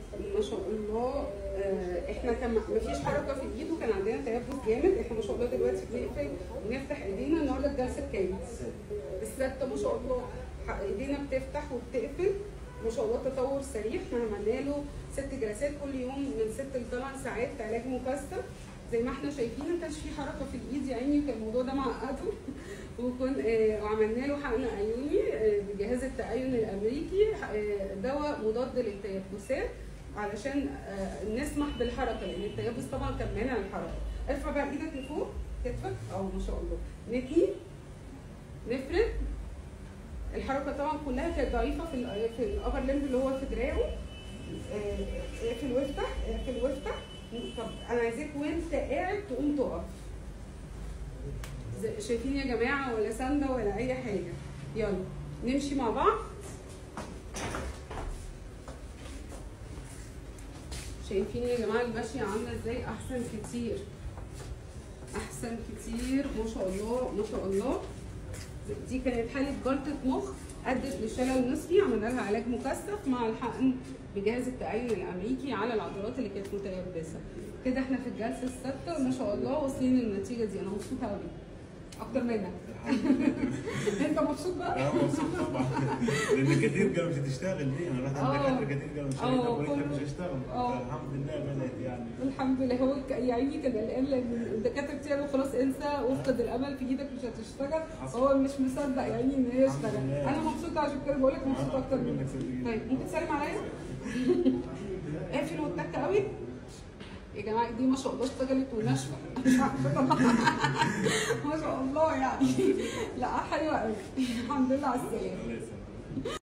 ما شاء الله آه، احنا كان ما فيش حركه في الايد وكان عندنا تيبس جامد احنا ما شاء الله دلوقتي بنقفل ونفتح ايدينا النهارده الجلسه الكام؟ السته ما شاء الله ح- ايدينا بتفتح وبتقفل ما شاء الله تطور سريع احنا عملنا له ست جلسات كل يوم من ست لثمان ساعات علاج مكثف زي ما احنا شايفين ما كانش في حركه في الايد يا عيني كان الموضوع ده معقده وكن آه، وعملنا له حقن عيوني آه، بجهاز التأين الأمريكي آه، دواء مضاد للتيبسات علشان آه، نسمح بالحركة لأن التيبس طبعا كان مانع الحركة ارفع بقى ايدك لفوق كتفك اه ما شاء الله نتني نفرد الحركة طبعا كلها كانت ضعيفة في ال في الأبر ليمب اللي هو في دراعه آه، اقفل وافتح اقفل وافتح طب أنا عايزاك وأنت قاعد تقوم تقف زي- شايفين يا جماعه ولا سنده ولا اي حاجه يلا نمشي مع بعض شايفين يا جماعه المشي عامله ازاي احسن كتير احسن كتير ما شاء الله ما شاء الله دي كانت حاله جلطه مخ ادت لشلل نصفي عملنا لها علاج مكثف مع الحقن بجهاز التأين الامريكي على العضلات اللي كانت متيبسه كده احنا في الجلسه السادسه ما شاء الله واصلين للنتيجه دي انا مبسوطه قوي اكتر منك انت مبسوط بقى اه مبسوط طبعا لان كتير قالوا مش هتشتغل دي انا رحت عند اه. دكاتره كتير قالوا مش اه، هشتغل قلت لك كله. مش هشتغل اه. الحمد لله بدات يعني الحمد لله هو ك- يا عيني كان قلقان لان الدكاتره كتير قالوا خلاص انسى وافقد الامل في ايدك مش هتشتغل حصل. هو مش مصدق يا عيني ان هي الحمد يشتغل لله. انا مبسوطه عشان كده بقول لك مبسوطه أنا اكتر أكتر منك منك صدقيني. طيب ممكن تسلم عليا اقفل واتك قوي يا جماعه دي ما شاء الله اشتغلت وناشفه مش عارفة طبعاً. ما شاء الله يعني لا حلوه قوي الحمد لله على السلامه الله يسلمك